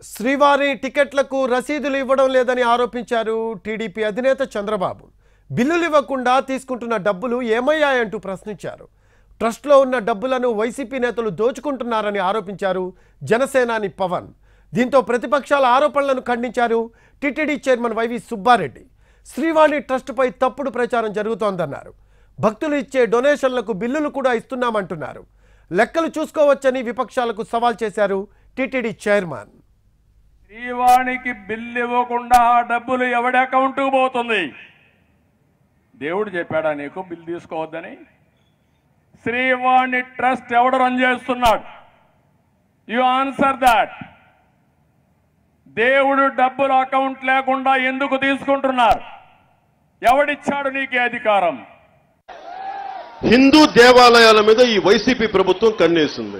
శ్రీవారి టికెట్లకు రసీదులు ఇవ్వడం లేదని ఆరోపించారు టీడీపీ అధినేత చంద్రబాబు బిల్లులు ఇవ్వకుండా తీసుకుంటున్న డబ్బులు ఏమయ్యాయంటూ ప్రశ్నించారు ట్రస్ట్లో ఉన్న డబ్బులను వైసీపీ నేతలు దోచుకుంటున్నారని ఆరోపించారు జనసేనాని పవన్ దీంతో ప్రతిపక్షాల ఆరోపణలను ఖండించారు టీటీడీ చైర్మన్ వైవి సుబ్బారెడ్డి శ్రీవాణి ట్రస్టుపై తప్పుడు ప్రచారం జరుగుతోందన్నారు భక్తులు ఇచ్చే డొనేషన్లకు బిల్లులు కూడా ఇస్తున్నామంటున్నారు లెక్కలు చూసుకోవచ్చని విపక్షాలకు సవాల్ చేశారు టీటీడీ చైర్మన్ శ్రీవాణికి బిల్లు ఇవ్వకుండా ఆ డబ్బులు ఎవడి అకౌంట్కు పోతుంది దేవుడు చెప్పాడా నీకు బిల్ తీసుకోవద్దని శ్రీవాణి ట్రస్ట్ ఎవడు రన్ చేస్తున్నాడు యు ఆన్సర్ దాట్ దేవుడు డబ్బులు అకౌంట్ లేకుండా ఎందుకు తీసుకుంటున్నారు ఎవడిచ్చాడు నీకు ఈ అధికారం హిందూ దేవాలయాల మీద ఈ వైసీపీ ప్రభుత్వం కన్నేసింది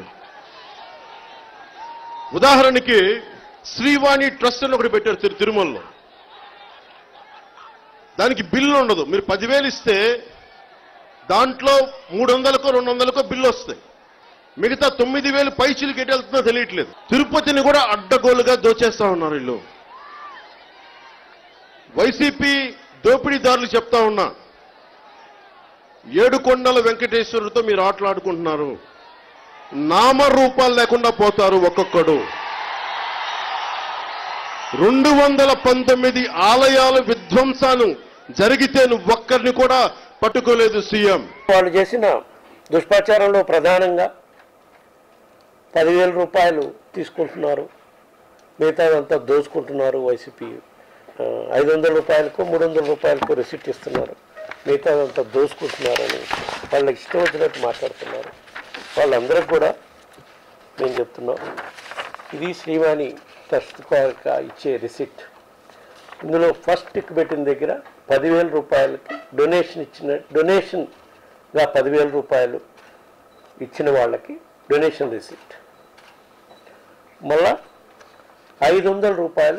ఉదాహరణకి శ్రీవాణి ట్రస్ట్ అని ఒకటి పెట్టారు తిరు- తిరుమలలో దానికి బిల్లు ఉండదు మీరు పదివేలు ఇస్తే దాంట్లో మూడు వందలకో రెండు వందలకో బిల్లు వస్తాయి మిగతా తొమ్మిది వేలు పైచీలకి ఎటు వెళ్తుందో తెలియట్లేదు తిరుపతిని కూడా అడ్డగోలుగా దోచేస్తా ఉన్నారు వీళ్ళు వైసీపీ దోపిడీదారులు చెప్తా ఉన్నా ఏడుకొండల వెంకటేశ్వరుడితో మీరు ఆటలాడుకుంటున్నారు నామరూపాలు లేకుండా పోతారు ఒక్కొక్కడు రెండు వందల పంతొమ్మిది ఆలయాల విధ్వంసాలు జరిగితే నువ్వు ఒక్కరిని కూడా పట్టుకోలేదు సీఎం వాళ్ళు చేసిన దుష్ప్రచారంలో ప్రధానంగా పదివేల రూపాయలు తీసుకుంటున్నారు మిగతాదంతా దోచుకుంటున్నారు వైసీపీ ఆ, ఐదు వందల రూపాయలకు మూడు వందల రూపాయలకు రిసిప్ట్ ఇస్తున్నారు మిగతాదంతా దోచుకుంటున్నారని వాళ్ళకి ఇష్టం వచ్చినట్టు మాట్లాడుతున్నారు వాళ్ళందరికీ కూడా మేము చెప్తున్నాం ఇది శ్రీవాణి ట్రస్ట్ యొక్క ఇచ్చే రిసిప్ట్ ఇందులో ఫస్ట్ టిక్ పెట్టిన దగ్గర పదివేల రూపాయలకి డొనేషన్ ఇచ్చిన డొనేషన్గా పదివేల రూపాయలు ఇచ్చిన వాళ్ళకి డొనేషన్ రిసిప్ట్ మళ్ళా ఐదు వందల రూపాయలు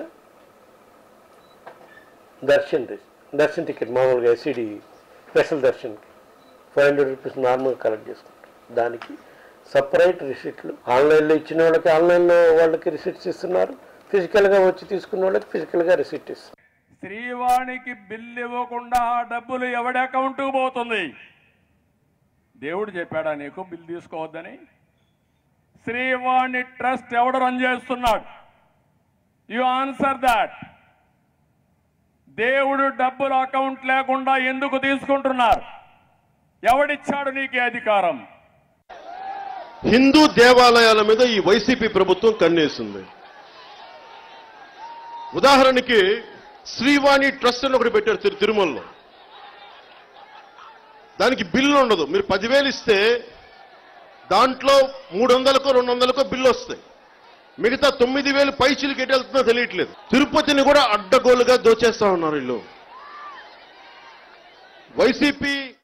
దర్శన్ రిసిప్ట్ దర్శన్ టికెట్ మామూలుగా ఎస్సీడీ స్పెషల్ దర్శన్కి ఫైవ్ హండ్రెడ్ రూపీస్ నార్మల్గా కలెక్ట్ చేసుకుంటాం దానికి సపరేట్ రిసిప్ట్లు ఆన్లైన్లో ఇచ్చిన వాళ్ళకి ఆన్లైన్లో వాళ్ళకి రిసిప్ట్స్ ఇస్తున్నారు ఫిజికల్గా వచ్చి తీసుకున్న వాళ్ళకి ఫిజికల్గా రిసిప్ట్ ఇస్తున్నారు శ్రీవాణికి బిల్లు ఇవ్వకుండా ఆ డబ్బులు ఎవడి అకౌంట్కు పోతుంది దేవుడు చెప్పాడా నీకు బిల్ తీసుకోవద్దని శ్రీవాణి ట్రస్ట్ ఎవడు రన్ చేస్తున్నాడు యు ఆన్సర్ దాట్ దేవుడు డబ్బులు అకౌంట్ లేకుండా ఎందుకు తీసుకుంటున్నారు ఎవడిచ్చాడు నీకు ఈ అధికారం హిందూ దేవాలయాల మీద ఈ వైసీపీ ప్రభుత్వం కన్నేసింది ఉదాహరణకి శ్రీవాణి ట్రస్ట్ అని ఒకటి పెట్టారు తిరు- తిరుమలలో దానికి బిల్లు ఉండదు మీరు పదివేలు ఇస్తే దాంట్లో మూడు వందలకో రెండు వందలకో బిల్లు వస్తాయి మిగతా తొమ్మిది వేలు పైచీలకి ఎటు వెళ్తుందో తెలియట్లేదు తిరుపతిని కూడా అడ్డగోలుగా దోచేస్తా ఉన్నారు వీళ్ళు వైసీపీ